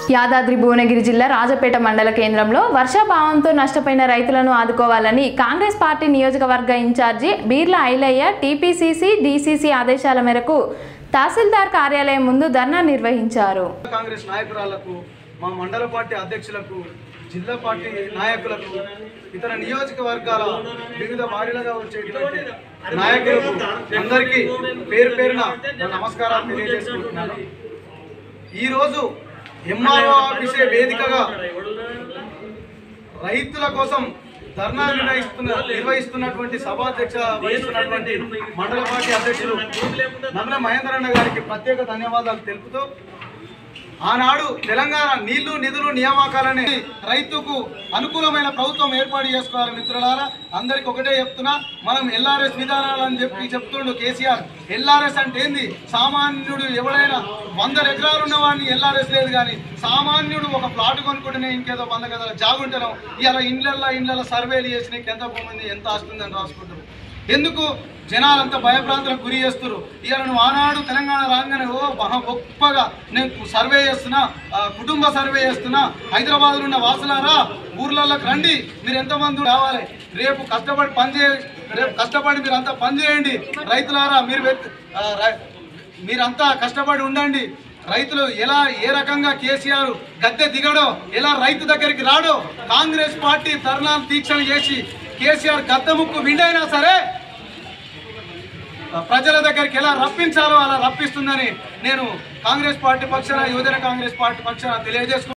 యాదాద్రి భువనగిరి జిల్లా రాజపేట మండల కేంద్రంలో వర్షాభావంతో నష్టపోయిన రైతులను ఆదుకోవాలని కాంగ్రెస్ పార్టీ నియోజకవర్గ incharge Beerla Ilaiah TPCC DCC ఆదేశాల మేరకు తహసీల్దార్ కార్యాలయం ముందు ధర్నా నిర్వహించారు కాంగ్రెస్ నాయకురాలకు మా మండల పార్టీ అధ్యక్షులకు జిల్లా పార్టీ నాయకులకు ఇతర నియోజకవర్గాల వివిధ వారీలుగా వచ్చేటువంటి నాయకులకు అందరికీ పేరు పేరున నా నమస్కారాలు తెలియజేసుకుంటున్నాను ఈరోజు ఎంఆర్ఓ ఆఫీసే వేదికగా రైతుల కోసం ధర్నా నిర్వహిస్తున్న నిర్వహిస్తున్నటువంటి సభాధ్యక్ష వహిస్తున్నటువంటి మండల పార్టీ అధ్యక్షులు నమ్మల మహేందర్ అన్న గారికి ప్రత్యేక ధన్యవాదాలు తెలుపుతూ ఆనాడు తెలంగాణ నీళ్లు నిధులు నియామకాలని రైతుకు అనుకూలమైన ప్రభుత్వం ఏర్పాటు చేసుకోవాలి మిత్రులారా అందరికి ఒకటే చెప్తున్నా మనం ఎల్ఆర్ఎస్ విధానాలు అని చెప్పి చెప్తుండు కేసీఆర్ ఎల్ఆర్ఎస్ అంటే ఏంది సామాన్యుడు ఎవడైనా వందల ఎకరాలు ఉన్న వాడిని ఎల్ఆర్ఎస్ లేదు కానీ సామాన్యుడు ఒక ప్లాట్ కొనుక్కుంటేనే ఇంకేదో వంద గదాల జాగుంటాను ఇలా ఇండ్లల్లో ఇండ్లలో సర్వేలు చేసి నీకు ఎంత భూమి ఉంది ఎంత ఆస్తుందని రాసుకుంటారు ఎందుకు జనాలంతా భయభ్రాంతులకు గురి చేస్తారు ఇవాళ నువ్వు ఆనాడు తెలంగాణ రాగానే ఓ మహా గొప్పగా నేను సర్వే చేస్తున్నా ఆ, కుటుంబ సర్వే చేస్తున్నా హైదరాబాద్లో ఉన్న వాసులారా ఊర్లలోకి రండి మీరు ఎంతమంది రావాలి రేపు కష్టపడి పని చే రేపు కష్టపడి మీరు అంతా పని చేయండి రైతులారా మీరు వెత్- ఆ, రై- మీరంతా కష్టపడి ఉండండి రైతులు ఎలా ఏ రకంగా కేసీఆర్ గద్దె దిగడో ఎలా రైతు దగ్గరికి రాడో కాంగ్రెస్ పార్టీ ధర్నాలు దీక్షలు చేసి కేసీఆర్ గద్దె ముక్కు విండైనా సరే ప్రజల దగ్గరికి ఎలా రప్పించాలో అలా రప్పిస్తుందని నేను కాంగ్రెస్ పార్టీ పక్షాన యువజన కాంగ్రెస్ పార్టీ పక్షాన తెలియజేసుకుంటున్నాను